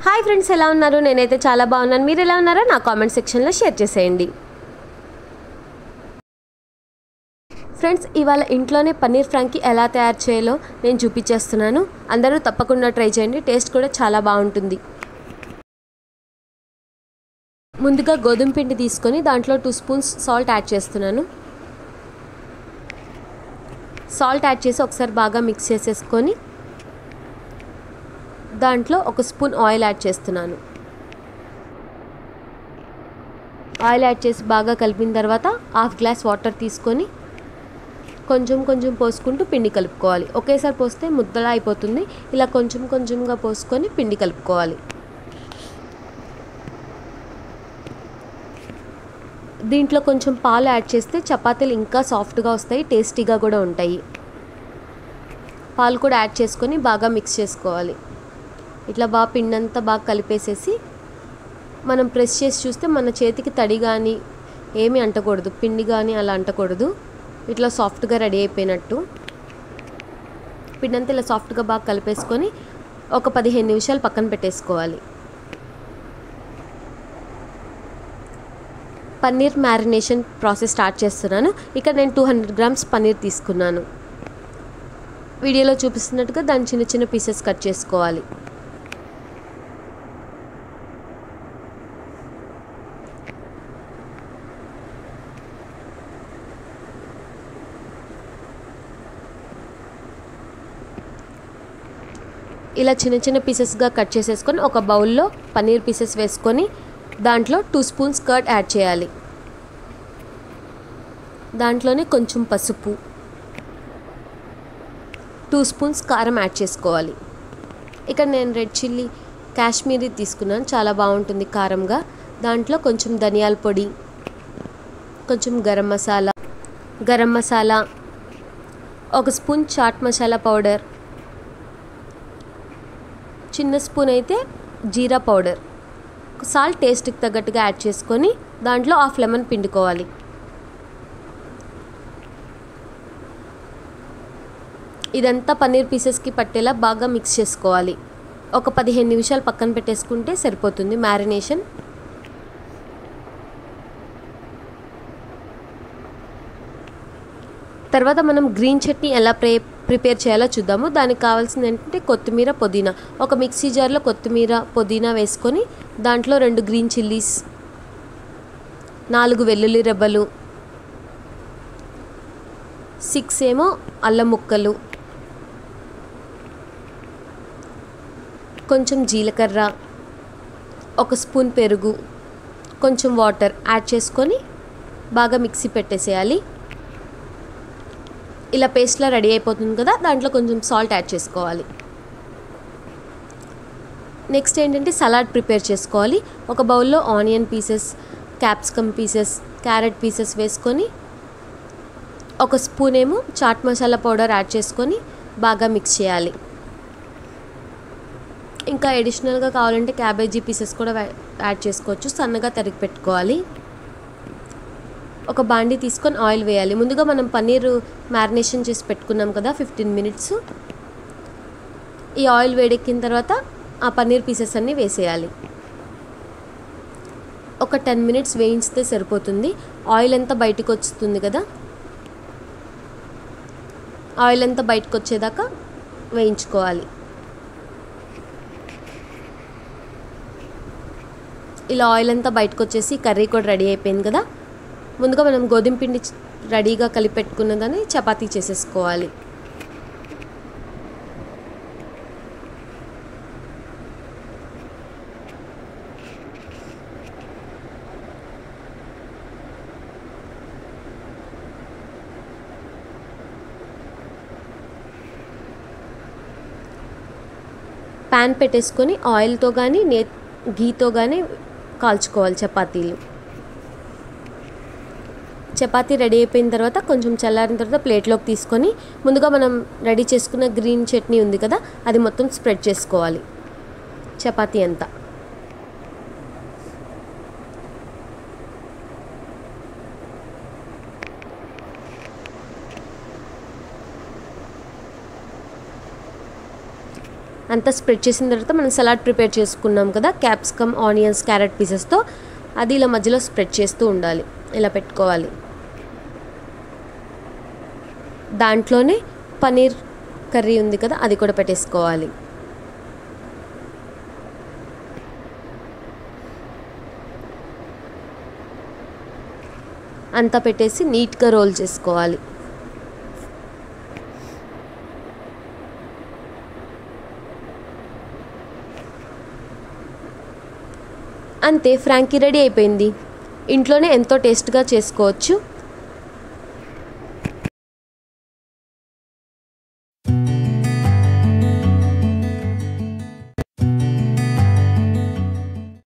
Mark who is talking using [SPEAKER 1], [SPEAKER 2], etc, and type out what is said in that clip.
[SPEAKER 1] hi friends ఎలా ఉన్నారు నేనైతే చాలా బాగున్నాను మీరు ఎలా ఉన్నారో నా కామెంట్ సెక్షన్లో షేర్ చేసేయండి ఫ్రెండ్స్ ఇవాళ ఇంట్లోనే పన్నీర్ ఫ్రాంకీ ఎలా తయారు చేయాలో నేను చూపించేస్తున్నాను అందరూ తప్పకుండా ట్రై చేయండి టేస్ట్ కూడా చాలా బాగుంటుంది ముందుగా గోధుమ పిండి తీసుకొని దాంట్లో టూ స్పూన్స్ సాల్ట్ యాడ్ చేస్తున్నాను సాల్ట్ యాడ్ చేసి ఒకసారి బాగా మిక్స్ చేసేసుకొని దాంట్లో ఒక స్పూన్ ఆయిల్ యాడ్ చేస్తున్నాను ఆయిల్ యాడ్ చేసి బాగా కలిపిన తర్వాత హాఫ్ గ్లాస్ వాటర్ తీసుకొని కొంచెం కొంచెం పోసుకుంటూ పిండి కలుపుకోవాలి ఒకేసారి పోస్తే ముద్దలా అయిపోతుంది ఇలా కొంచెం కొంచెంగా పోసుకొని పిండి కలుపుకోవాలి దీంట్లో కొంచెం పాలు యాడ్ చేస్తే చపాతీలు ఇంకా సాఫ్ట్గా వస్తాయి టేస్టీగా కూడా ఉంటాయి పాలు కూడా యాడ్ చేసుకొని బాగా మిక్స్ చేసుకోవాలి ఇట్లా బాగా పిండి అంతా బాగా కలిపేసేసి మనం ప్రెస్ చేసి చూస్తే మన చేతికి తడి కానీ ఏమీ అంటకూడదు పిండి కానీ అలా అంటకూడదు ఇట్లా సాఫ్ట్గా రెడీ అయిపోయినట్టు పిండి అంతా ఇలా సాఫ్ట్గా బాగా కలిపేసుకొని ఒక పదిహేను నిమిషాలు పక్కన పెట్టేసుకోవాలి పన్నీర్ మ్యారినేషన్ ప్రాసెస్ స్టార్ట్ చేస్తున్నాను ఇక్కడ నేను టూ హండ్రెడ్ గ్రామ్స్ పన్నీర్ తీసుకున్నాను వీడియోలో చూపిస్తున్నట్టుగా దాన్ని చిన్న చిన్న పీసెస్ కట్ చేసుకోవాలి ఇలా చిన్న చిన్న పీసెస్గా కట్ చేసేసుకొని ఒక బౌల్లో పన్నీర్ పీసెస్ వేసుకొని దాంట్లో టూ స్పూన్స్ కర్డ్ యాడ్ చేయాలి దాంట్లోనే కొంచెం పసుపు టూ స్పూన్స్ కారం యాడ్ చేసుకోవాలి ఇక్కడ నేను రెడ్ చిల్లీ కాశ్మీరీ తీసుకున్నాను చాలా బాగుంటుంది కారంగా దాంట్లో కొంచెం ధనియాల పొడి కొంచెం గరం మసాలా గరం మసాలా ఒక స్పూన్ చాట్ మసాలా పౌడర్ చిన్న స్పూన్ అయితే జీరా పౌడర్ సాల్ట్ టేస్ట్కి తగ్గట్టుగా యాడ్ చేసుకొని దాంట్లో హాఫ్ లెమన్ పిండుకోవాలి ఇదంతా పన్నీర్ పీసెస్కి పట్టేలా బాగా మిక్స్ చేసుకోవాలి ఒక పదిహేను నిమిషాలు పక్కన పెట్టేసుకుంటే సరిపోతుంది మ్యారినేషన్ తర్వాత మనం గ్రీన్ చట్నీ ఎలా ప్రే ప్రిపేర్ చేయాలో చూద్దాము దానికి కావాల్సింది ఏంటంటే కొత్తిమీర పుదీనా ఒక మిక్సీ జార్లో కొత్తిమీర పుదీనా వేసుకొని దాంట్లో రెండు గ్రీన్ చిల్లీస్ నాలుగు వెల్లుల్లి రెబ్బలు సిక్స్ ఏమో అల్లం ముక్కలు కొంచెం జీలకర్ర ఒక స్పూన్ పెరుగు కొంచెం వాటర్ యాడ్ చేసుకొని బాగా మిక్సీ పెట్టేసేయాలి ఇలా పేస్ట్లా రెడీ అయిపోతుంది కదా దాంట్లో కొంచెం సాల్ట్ యాడ్ చేసుకోవాలి నెక్స్ట్ ఏంటంటే సలాడ్ ప్రిపేర్ చేసుకోవాలి ఒక బౌల్లో onion pieces capsicum pieces carrot pieces వేసుకొని ఒక స్పూన్ ఏమో చాట్ మసాలా పౌడర్ యాడ్ చేసుకొని బాగా మిక్స్ చేయాలి ఇంకా అడిషనల్గా కావాలంటే క్యాబేజీ పీసెస్ కూడా యాడ్ చేసుకోవచ్చు సన్నగా తరిగి పెట్టుకోవాలి ఒక బాండి తీసుకొని ఆయిల్ వేయాలి ముందుగా మనం పన్నీర్ మ్యారినేషన్ చేసి పెట్టుకున్నాం కదా ఫిఫ్టీన్ మినిట్స్ ఈ ఆయిల్ వేడెక్కిన తర్వాత ఆ పన్నీర్ పీసెస్ అన్నీ వేసేయాలి ఒక టెన్ మినిట్స్ వేయించితే సరిపోతుంది ఆయిల్ అంతా బయటకు వస్తుంది కదా ఆయిల్ అంతా బయటకు వచ్చేదాకా వేయించుకోవాలి ఇలా ఆయిల్ అంతా బయటకు వచ్చేసి కర్రీ కూడా రెడీ అయిపోయింది కదా ముందుగా మనం గోధుమ పిండి రెడీగా కలిపి పెట్టుకున్నదని చపాతీ చేసేసుకోవాలి ప్యాన్ పెట్టేసుకొని ఆయిల్తో కానీ నే గీతో కానీ కాల్చుకోవాలి చపాతీలు చపాతీ రెడీ అయిపోయిన తర్వాత కొంచెం చల్లారిన తర్వాత ప్లేట్లోకి తీసుకొని ముందుగా మనం రెడీ చేసుకున్న గ్రీన్ చట్నీ ఉంది కదా అది మొత్తం స్ప్రెడ్ చేసుకోవాలి చపాతీ అంతా అంతా స్ప్రెడ్ చేసిన తర్వాత మనం సలాడ్ ప్రిపేర్ చేసుకున్నాం కదా క్యాప్సికమ్ ఆనియన్స్ క్యారెట్ పీసెస్తో అది ఇలా మధ్యలో స్ప్రెడ్ చేస్తూ ఉండాలి ఇలా పెట్టుకోవాలి దాంట్లోనే పనీర్ కర్రీ ఉంది కదా అది కూడా పెట్టేసుకోవాలి అంతా పెట్టేసి నీట్గా రోల్ చేసుకోవాలి అంతే ఫ్రాంకీ రెడీ అయిపోయింది ఇంట్లోనే ఎంతో టేస్ట్గా చేసుకోవచ్చు